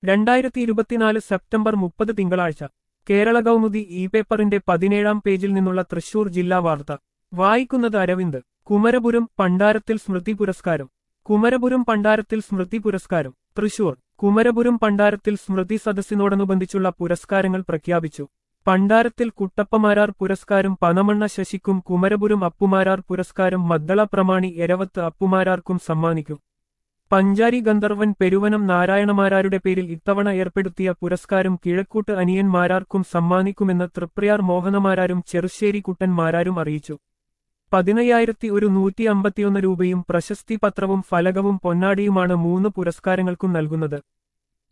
രണ്ടായിരത്തി ഇരുപത്തിനാല് സെപ്റ്റംബർ മുപ്പത് തിങ്കളാഴ്ച കേരള കൗമുദി ഇ പേപ്പറിന്റെ പതിനേഴാം പേജിൽ നിന്നുള്ള തൃശൂർ ജില്ലാ വാർത്ത വായിക്കുന്നത് അരവിന്ദ് കുമരപുരം പണ്ടാരത്തിൽ സ്മൃതി പുരസ്കാരം കുമരപുരം പണ്ടാരത്തിൽ സ്മൃതി പുരസ്കാരം തൃശൂർ കുമരപുരം പണ്ടാരത്തിൽ സ്മൃതി സദസ്സിനോടനുബന്ധിച്ചുള്ള പുരസ്കാരങ്ങൾ പ്രഖ്യാപിച്ചു പണ്ടാരത്തിൽ കുട്ടപ്പമാരാർ പുരസ്കാരം പനമണ്ണ ശശിക്കും കുമരപുരം അപ്പുമാരാർ പുരസ്കാരം മദ്ദള പ്രമാണി എരവത്ത് അപ്പുമാരാർക്കും സമ്മാനിക്കും പഞ്ചാരി ഗന്ധർവൻ പെരുവനം നാരായണമാരാരുടെ പേരിൽ ഇത്തവണ ഏർപ്പെടുത്തിയ പുരസ്കാരം കിഴക്കൂട്ട് അനിയന്മാരാർക്കും സമ്മാനിക്കുമെന്ന് തൃപ്രയാർ മോഹനമാരാരും ചെറുശ്ശേരി കുട്ടന്മാരാരും അറിയിച്ചു പതിനയ്യായിരത്തി ഒരു നൂറ്റി അമ്പത്തിയൊന്ന് രൂപയും പ്രശസ്തി പത്രവും ഫലകവും പൊന്നാടിയുമാണ് മൂന്ന് പുരസ്കാരങ്ങൾക്കും നൽകുന്നത്